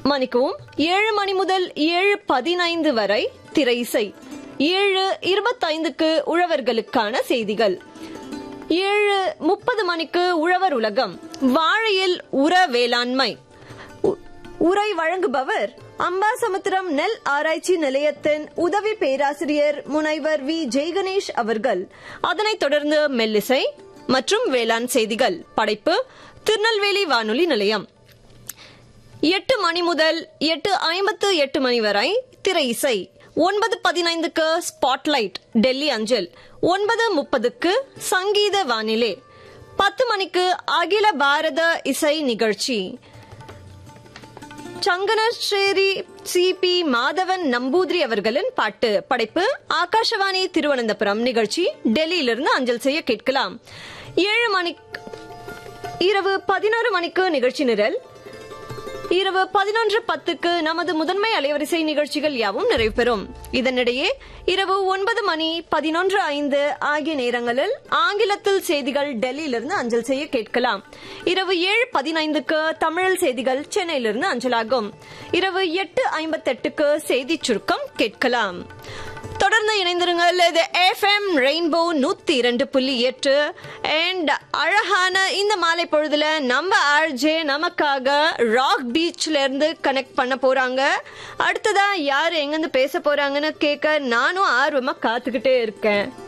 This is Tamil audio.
மணிக்கவும் ஏழு மணி முதல் ஏழு பதினைந்து வரை திரை இசை ஏழு இருபத்தைந்துக்கு உழவர்களுக்கான செய்திகள் ஏழு முப்பது மணிக்கு உழவர் உலகம் வாழையில் உர வேளாண்மை உ- உரை வழங்குபவர் அம்பாசமுத்திரம் நெல் ஆராய்ச்சி நிலையத்தின் உதவி பேராசிரியர் முனைவர் வி ஜெய்கணேஷ் அவர்கள் அதனைத் தொடர்ந்து மெல்லிசை மற்றும் வேளாண் செய்திகள் படைப்பு திருநெல்வேலி வானொலி நிலையம் எட்டு மணி முதல் எட்டு ஐம்பத்து எட்டு மணி வரை திரை இசை ஒன்பது பதினைந்துக்கு ஸ்பாட்லைட் டெல்லி அஞ்சல் ஒன்பது முப்பதுக்கு சங்கீத வானிலை பத்து மணிக்கு அகில பாரத இசை நிகழ்ச்சி சங்கனஸ்ரேரி சி பி மாதவன் நம்பூதிரி அவர்களின் பாட்டு படைப்பு ஆகாஷவாணி திருவனந்தபுரம் நிகழ்ச்சி டெல்லியிலிருந்து அஞ்சல் செய்ய கேட்கலாம் ஏழு மணி இரவு பதினோரு மணிக்கு நிகழ்ச்சி நிரல் இரவு பதினொன்று பத்துக்கு நமது முதன்மை அலைவரிசை நிகழ்ச்சிகள் யாவும் நிறைவு பெறும் இதனிடையே இரவு ஒன்பது மணி பதினொன்று ஐந்து ஆகிய நேரங்களில் ஆங்கிலத்தில் செய்திகள் டெல்லியிலிருந்து அஞ்சல் செய்ய கேட்கலாம் இரவு ஏழு பதினைந்துக்கு தமிழில் செய்திகள் சென்னையிலிருந்து அஞ்சலாகும் இரவு எட்டு ஐம்பத்தெட்டுக்கு செய்தி சுருக்கம் கேட்கலாம் தொடர்ந்து இணைந்திருங்கள் இது எஃப்எம் ரெயின்போ நூத்தி இரண்டு புள்ளி எட்டு அண்ட் அழகான இந்த மாலை பொழுதுல நம்ம ஆர்ஜே நமக்காக ராக் பீச்ல இருந்து கனெக்ட் பண்ண போறாங்க அடுத்ததா யார் எங்கிருந்து பேச போறாங்கன்னு கேட்க நானும் ஆர்வமா காத்துக்கிட்டே இருக்கேன்